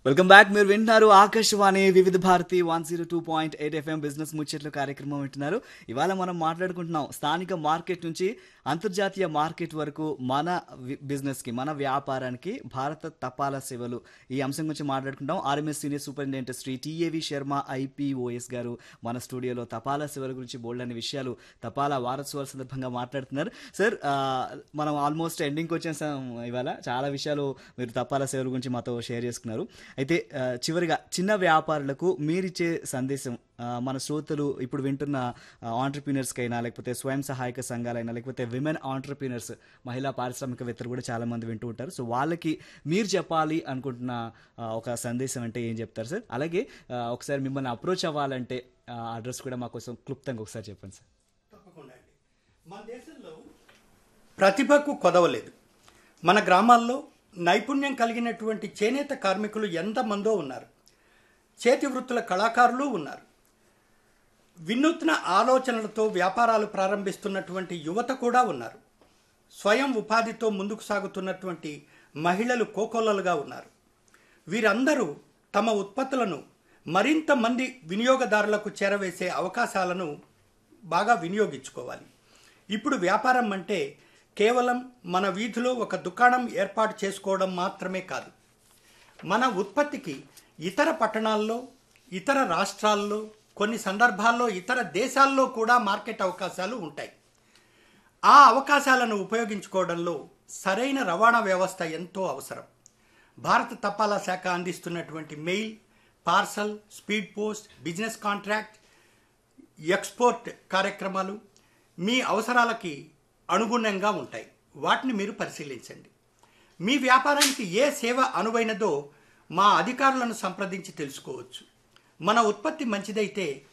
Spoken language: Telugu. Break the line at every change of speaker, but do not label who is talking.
వెల్కమ్ బ్యాక్ మీరు వింటున్నారు Akashvani Vividh Bharati one zero two point eight FM business ముచ్చట్లు కార్యక్రమం వింటున్నారు ఇవాళ మనం మాట్లాడుకుంటున్నాం స్థానిక మార్కెట్ నుంచి అంతర్జాతీయ మార్కెట్ వరకు మన వి- బిజినెస్కి మన వ్యాపారానికి భారత తపాలా సేవలు ఈ అంశం గురించి మాట్లాడుకుంటాం RMS senior superintendent Shri TAV Sharma IPOS garu మన స్టూడియోలో తపాలా సేవల గురించి బోల్డ్ అనే విషయాలు తపాలా వారోత్సవాల సందర్భంగా మాట్లాడుతున్నారు సార్ ఆ, మనం ఆల్మోస్ట్ ఎండింగ్కి వచ్చేసాం ఇవాళ చాలా విషయాలు మీరు తపాలా సేవల గురించి మాతో షేర్ చేసుకున్నారు అయితే ఆ, చివరిగా చిన్న వ్యాపారులకు మీరిచ్చే సందేశం ఆ, మన శ్రోతలు ఇప్పుడు వింటున్న ఆంటర్ప్రీనర్స్కి అయినా లేకపోతే స్వయం సహాయక సంఘాలైనా లేకపోతే విమెన్ ఆంటర్ప్రీనర్స్ మహిళా పారిశ్రామికవేత్తలు కూడా చాలా మంది వింటూ ఉంటారు సో వాళ్ళకి మీరు చెప్పాలి అనుకుంటున్న ఆ, ఒక సందేశం అంటే ఏం చెప్తారు సార్ అలాగే ఆ, ఒకసారి మిమ్మల్ని అప్రోచ్ అవ్వాలంటే అడ్రస్ కూడా మా కోసం క్లుప్తంగా ఒకసారి చెప్పండి సార్
తప్పకుండా అండి మన దేశంలో ప్రతిభకు కొదవలేదు మన గ్రామాల్లో నైపుణ్యం కలిగినటువంటి చేనేత కార్మికులు ఎంతమందో ఉన్నారు చేతి వృత్తుల కళాకారులు ఉన్నారు వినూత్న ఆలోచనలతో వ్యాపారాలు ప్రారంభిస్తున్నటువంటి యువత కూడా ఉన్నారు స్వయం ఉపాధితో ముందుకు సాగుతున్నటువంటి మహిళలు కోకొల్లలుగా ఉన్నారు వీరందరూ తమ ఉత్పత్తులను మరింత మంది వినియోగదారులకు చేరవేసే అవకాశాలను బాగా వినియోగించుకోవాలి ఇప్పుడు వ్యాపారం అంటే కేవలం మన వీధిలో ఒక దుకాణం ఏర్పాటు చేసుకోవడం మాత్రమే కాదు మన ఉత్పత్తికి ఇతర పట్టణాల్లో ఇతర రాష్ట్రాల్లో కొన్ని సందర్భాల్లో ఇతర దేశాల్లో కూడా మార్కెట్ అవకాశాలు ఉంటాయి ఆ అవకాశాలను ఉపయోగించుకోవడంలో సరైన రవాణా వ్యవస్థ ఎంతో అవసరం భారత తపాలా శాఖ అందిస్తున్నటువంటి mail parcel speed post business contract export కార్యక్రమాలు మీ అవసరాలకి అనుగుణంగా ఉంటాయి వాటిని మీరు పరిశీలించండి మీ వ్యాపారానికి ఏ సేవ అనువైనదో మా అధికారులను సంప్రదించి తెలుసుకోవచ్చు మన ఉత్పత్తి మంచిదైతే